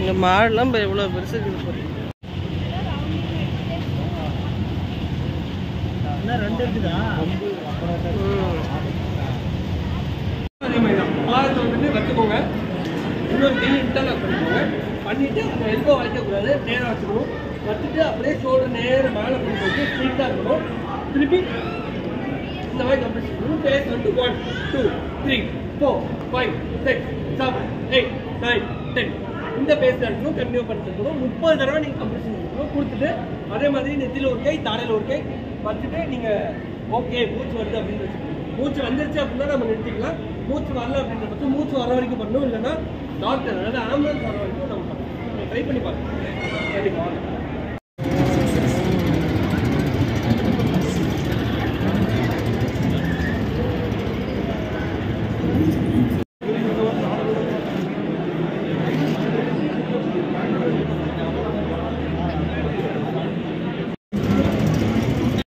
இந்த மாடெல்லாம் இப்போ எவ்வளோ பெருசு இருக்குது பாரு. ரெண்டு இருக்குதா ம். அதே மாதிரி தான் பாதத்தை வந்துட்டு வச்சுக்கோங்க இன்னொரு கை இன்டர்லாக் பண்ணிக்கோங்க பண்ணிட்டு அந்த எல்போ வைக்கக்கூடாது நேராக வச்சுக்கணும் வச்சுட்டு அப்படியே ஷோல்டர் நேரம் மேலே கொண்டு போட்டு ஸ்ட்ரீட்டாக இருக்கணும் திருப்பி இந்த மாதிரி கம்ப்ளீட் பண்ணணும் பேஸ் வந்து one two three four five six seven eight nine ten இந்த பேஸில் இருக்கணும் கண்டினியூ பண்ணிட்டு இருக்கணும் முப்பது தடவை நீங்கள் கம்ப்ளீஷன் கொடுக்கணும் கொடுத்துட்டு அதே மாதிரி நெத்தியில் ஒரு கை தாடையில் ஒரு கை வச்சுட்டு நீங்கள் ஓகே மூச்சு வருது அப்படின்னு வச்சுக்கணும் மூச்சு வந்துருச்சு அப்படின்னா நம்ம நிறுத்திக்கலாம் மூச்சு வரல அப்படின்ற பட்சம் மூச்சு வர வரைக்கும் பண்ணணும் இல்லைன்னா டாக்டர் அதாவது ஆம்புலன்ஸ் வர வரைக்கும் நம்ம பண்ணணும் ட்ரை பண்ணி பாருங்க கண்டிப்பாக வாங்க ஆ